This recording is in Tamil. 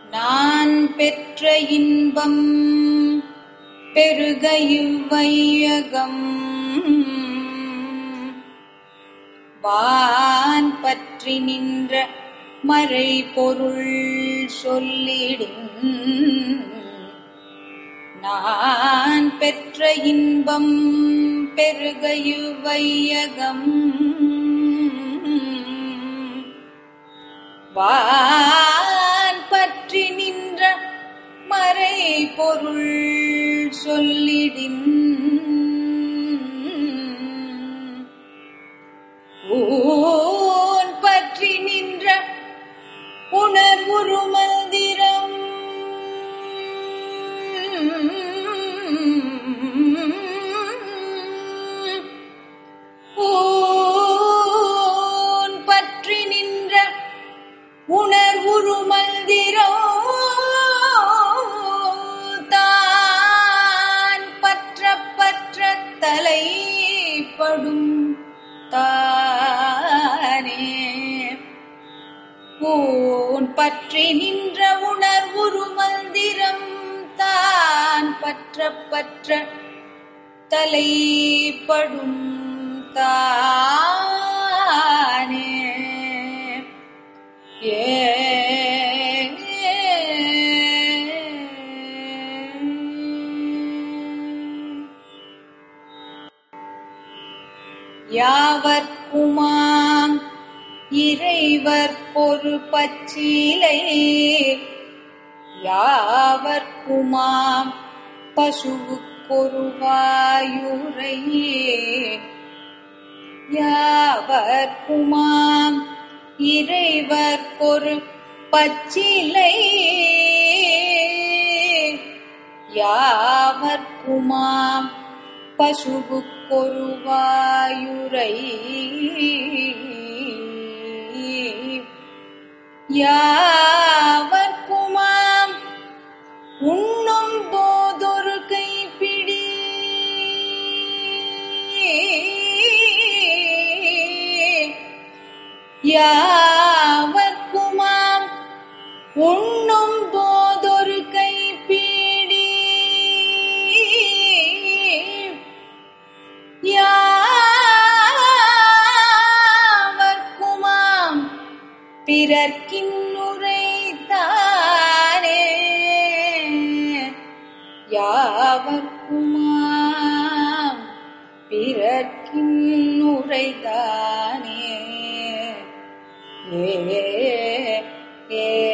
நான் பெற்ற இன்பம் பெருக இவ்வையகம் வான் பற்றி நின்ற மறை பொருள் சொல்லிடின் நான் பெற்ற இன்பம் பெருக இவ்வையகம் வான் பற்றி நின்ற மறை பொருள் சொல்லிடின் ஊன் பற்றி நின்ற உணர்வுரு மந்திரம் ஊன் பற்றி நின்ற உணர்வுரு மந்திரம் தான் பற்ற பற்ற தலைப்படும் தானே ஊன் பற்றி நின்ற உணர்வுரு மந்திரம் தான் பற்ற பற்ற தலைப்படும் தானே ஏ யாவர்க்குமாம் இறைவர் பொறு பச்சிலை யாவர்க்குமாம் பசுவுக்கொரு வாயுரையே யாவர்க்குமாம் இறைவர் பொரு பச்சிலை யாவர்க்குமாம் பசுவுக்கொரு வாயுரை யாவர்க்குமாம் உண்ணும் போதொரு கைப்பிடி யாவர்க்குமாம் உண்ணும் போதொரு கைப்பிடி யாவர்க்குமாம் பிறர்க்கின்னுரைத்தானே யாவர்க்குமாம் பிறர்க்கின்னுரைத்தானே ஏ ஏ